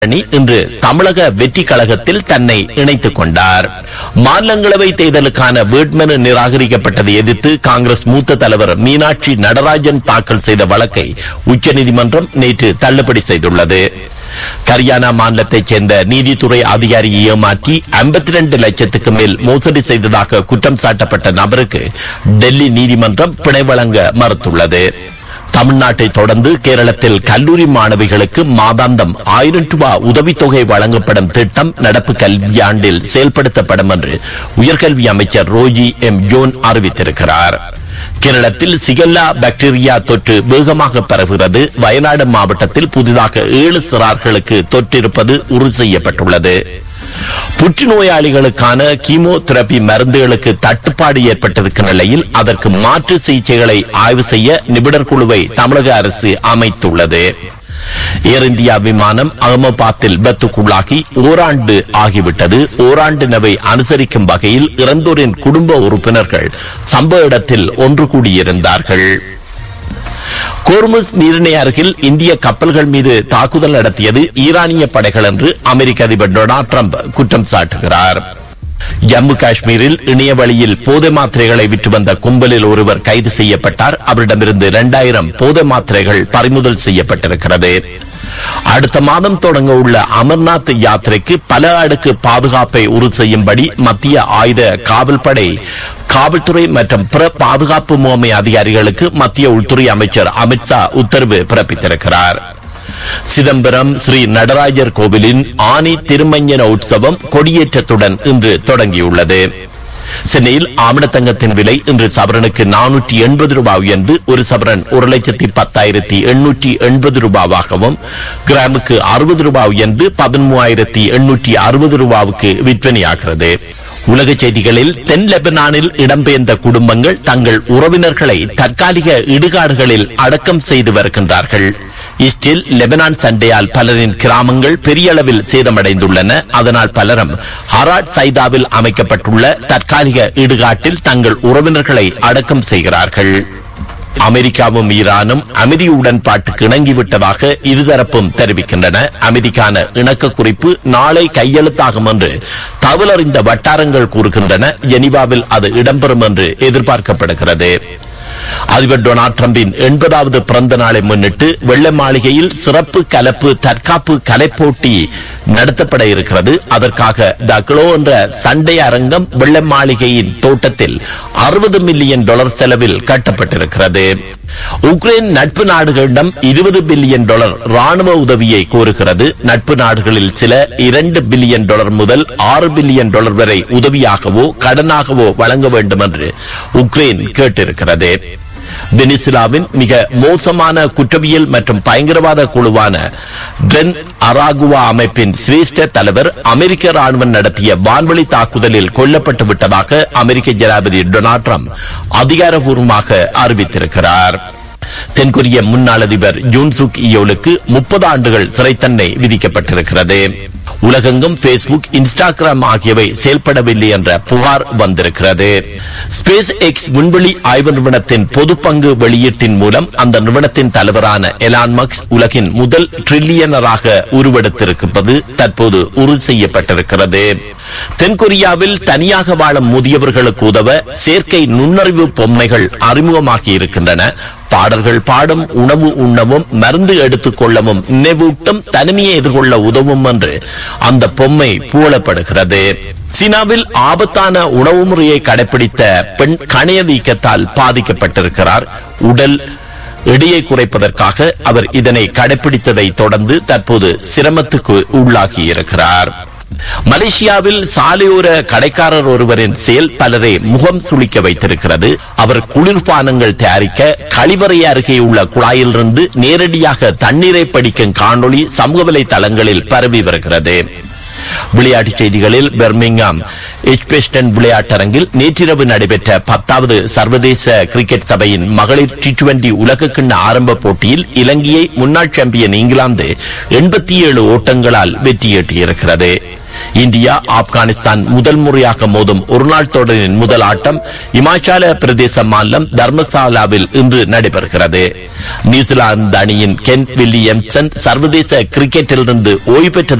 அணி இன்று தமிழக வெற்றி கழகத்தில் தன்னை இணைத்துக் கொண்டார் மாநிலங்களவை தேர்தலுக்கான வேட்புமனு நிராகரிக்கப்பட்டதை எதிர்த்து காங்கிரஸ் மூத்த தலைவர் மீனாட்சி நடராஜன் தாக்கல் செய்த வழக்கை உச்சநீதிமன்றம் நேற்று தள்ளுபடி செய்துள்ளது ஹரியானா மாநிலத்தைச் சேர்ந்த நீதித்துறை அதிகாரியை ஏமாற்றி 52 லட்சத்துக்கு மேல் மோசடி செய்ததாக குற்றம் சாட்டப்பட்ட நபருக்கு டெல்லி நீதிமன்றம் பிணை வழங்க மறுத்துள்ளது தமிழ்நாட்டை தொடர்ந்து கேரளத்தில் கல்லூரி மாணவிகளுக்கு மாதாந்தம் ஆயிரம் ரூபாய் உதவித்தொகை வழங்கப்படும் திட்டம் நடப்பு கல்வியாண்டில் செயல்படுத்தப்படும் என்று உயர்கல்வி அமைச்சர் ரோஜி எம் ஜோன் அறிவித்திருக்கிறார் கேரளத்தில் சிகல்லா பாக்டீரியா தொற்று வேகமாக பரவுகிறது வயநாடு மாவட்டத்தில் புதிதாக ஏழு சிறார்களுக்கு தொற்றிருப்பது உறுதி செய்யப்பட்டுள்ளது புற்றுநோயாளிகளுக்கான கீமோதெரபி மருந்துகளுக்கு தட்டுப்பாடு ஏற்பட்டிருக்கும் நிலையில் அதற்கு மாற்று சிகிச்சைகளை ஆய்வு செய்ய நிபுணர் குழுவை தமிழக அரசு அமைத்துள்ளது ஏர் இந்தியா விமானம் அகமதாபாத்தில் விபத்துக்குள்ளாகி ஓராண்டு ஆகிவிட்டது ஓராண்டினவை அனுசரிக்கும் வகையில் இறந்தோரின் குடும்ப உறுப்பினர்கள் சம்பவ இடத்தில் ஒன்று கூடியிருந்தார்கள் கோர்முஸ் நீரிணை அருகில் இந்திய கப்பல்கள் மீது தாக்குதல் நடத்தியது ஈரானிய படைகள் என்று அமெரிக்க அதிபர் டொனால்ட் ட்ரம்ப் குற்றம் சாட்டுகிறார் ஜம்மு காஷ்மீரில் இணைய வழியில் போதை மாத்திரைகளை விற்று வந்த கும்பலில் ஒருவர் கைது செய்யப்பட்டார் அவரிடமிருந்து இரண்டாயிரம் போதை மாத்திரைகள் பறிமுதல் செய்யப்பட்டிருக்கிறது அடுத்த மாதம் தொடங்க உள்ள அமர்நாத் யாத்திரைக்கு பல அடுக்கு பாதுகாப்பை உறுதி செய்யும்படி மத்திய ஆயுத காவல்படை காவல்துறை மற்றும் பிற பாதுகாப்பு முகமை அதிகாரிகளுக்கு மத்திய உள்துறை அமைச்சர் அமித்ஷா உத்தரவு பிறப்பித்திருக்கிறார் சிதம்பரம் ஸ்ரீ நடராஜர் கோவிலின் ஆனி திருமஞ்சன உற்சவம் கொடியேற்றத்துடன் இன்று தொடங்கியுள்ளது சென்னையில் ஆமணத்தங்கத்தின் விலை இன்று சவரனுக்கு நானூற்றி எண்பது ரூபாய் உயர்ந்து ஒரு சவரன் ஒரு லட்சத்தி பத்தாயிரத்தி எண்ணூற்றி எண்பது ரூபாவாகவும் கிராமுக்கு அறுபது ரூபாய் உயர்ந்து பதிமூவாயிரத்தி எண்ணூற்றி அறுபது ரூபாவுக்கு விற்பனையாகிறது உலக செய்திகளில் தென் லெபனானில் இடம்பெயர்ந்த குடும்பங்கள் தங்கள் உறவினர்களை தற்காலிக இடுகாடுகளில் அடக்கம் செய்து வருகின்றார்கள் இஸ்டில் லெபனான் சண்டையால் பலரின் கிராமங்கள் பெரிய அளவில் சேதமடைந்துள்ளன அதனால் பலரும் ஹராட் சைதாவில் அமைக்கப்பட்டுள்ள தற்காலிக இடுகாட்டில் தங்கள் உறவினர்களை அடக்கம் செய்கிறார்கள் அமெரிக்காவும் ஈரானும் அமைதி உடன்பாட்டுக்கு இணங்கிவிட்டதாக இருதரப்பும் தெரிவிக்கின்றன அமைதிக்கான இணக்க குறிப்பு நாளை கையெழுத்தாகும் என்று தகவலறிந்த வட்டாரங்கள் கூறுகின்றன ஜெனீவாவில் அது இடம்பெறும் என்று எதிர்பார்க்கப்படுகிறது அதிபர் டொனால்ட் ட்ரம்பின் எண்பதாவது பிறந்த நாளை முன்னிட்டு வெள்ளை மாளிகையில் சிறப்பு கலப்பு தற்காப்பு கலைப்போட்டி நடத்தப்பட இருக்கிறது அதற்காக த கிளோ என்ற சண்டை அரங்கம் வெள்ளை மாளிகையின் தோட்டத்தில் அறுபது மில்லியன் டாலர் செலவில் கட்டப்பட்டிருக்கிறது உக்ரைன் நட்பு நாடுகளிடம் இருபது பில்லியன் டாலர் ராணுவ உதவியை கோருகிறது நட்பு நாடுகளில் சில இரண்டு பில்லியன் டாலர் முதல் ஆறு பில்லியன் டாலர் வரை உதவியாகவோ கடனாகவோ வழங்க வேண்டும் என்று உக்ரைன் கேட்டிருக்கிறது வெனிசுலாவின் மிக மோசமான குற்றவியல் மற்றும் பயங்கரவாத குழுவான டென் அராகுவா அமைப்பின் சிரேஷ்ட தலைவர் அமெரிக்க ராணுவம் நடத்திய வான்வழி தாக்குதலில் கொல்லப்பட்டு விட்டதாக அமெரிக்க ஜனாதிபதி டொனால்ட் ட்ரம்ப் அதிகாரப்பூர்வமாக அறிவித்திருக்கிறார் தென்கொரிய முன்னாள் அதிபர் ஜூன்சுக் இயோலுக்கு முப்பது ஆண்டுகள் சிறை தண்டனை விதிக்கப்பட்டிருக்கிறது உலகெங்கும் பேஸ்புக் இன்ஸ்டாகிராம் ஆகியவை செயல்படவில்லை என்ற புகார் வந்திருக்கிறது ஸ்பேஸ் எக்ஸ் விண்வெளி ஆய்வு நிறுவனத்தின் பொது பங்கு வெளியீட்டின் மூலம் அந்த நிறுவனத்தின் தலைவரான எலான் மக்ஸ் உலகின் முதல் ட்ரில்லியனராக உருவெடுத்திருப்பது தற்போது உறுதி செய்யப்பட்டிருக்கிறது தென்கொரியாவில் தனியாக வாழும் முதியவர்களுக்கு உதவ செயற்கை நுண்ணறிவு பொம்மைகள் அறிமுகமாகி இருக்கின்றன பாடல்கள் பாடும் உணவு உண்ணவும் மருந்து எடுத்துக் கொள்ளவும் நினைவூட்டும் தனிமையை எதிர்கொள்ள உதவும் என்று அந்த பொம்மை புகழப்படுகிறது சீனாவில் ஆபத்தான உணவு முறையை கடைபிடித்த பெண் கணைய வீக்கத்தால் பாதிக்கப்பட்டிருக்கிறார் உடல் எடையை குறைப்பதற்காக அவர் இதனை கடைபிடித்ததை தொடர்ந்து தற்போது சிரமத்துக்கு உள்ளாகி இருக்கிறார் மலேசியாவில் சாலையோர கடைக்காரர் ஒருவரின் செயல் பலரை முகம் சுளிக்க வைத்திருக்கிறது அவர் குளிர்பானங்கள் தயாரிக்க கழிவறை அருகே உள்ள குழாயிலிருந்து நேரடியாக தண்ணீரை படிக்கும் காணொளி சமூக வலைதளங்களில் பரவி வருகிறது விளையாட்டுச் செய்திகளில் பெர்மிங்காம் எச்பெஸ்டன் விளையாட்டரங்கில் நேற்றிரவு நடைபெற்ற பத்தாவது சர்வதேச கிரிக்கெட் சபையின் மகளிர் டி டுவெண்டி உலகக்கிண்ண ஆரம்ப போட்டியில் இலங்கையை முன்னாள் சாம்பியன் இங்கிலாந்து எண்பத்தி ஏழு ஓட்டங்களால் வெற்றியீட்டியிருக்கிறது இந்தியா ஆப்கானிஸ்தான் முதல் முறையாக மோதும் ஒருநாள் தொடரின் முதல் ஆட்டம் இமாச்சல பிரதேச மாநிலம் தர்மசாலாவில் இன்று நடைபெறுகிறது நியூசிலாந்து அணியின் கென் வில்லியம்சன் சர்வதேச கிரிக்கெட்டிலிருந்து ஓய்வு பெற்றது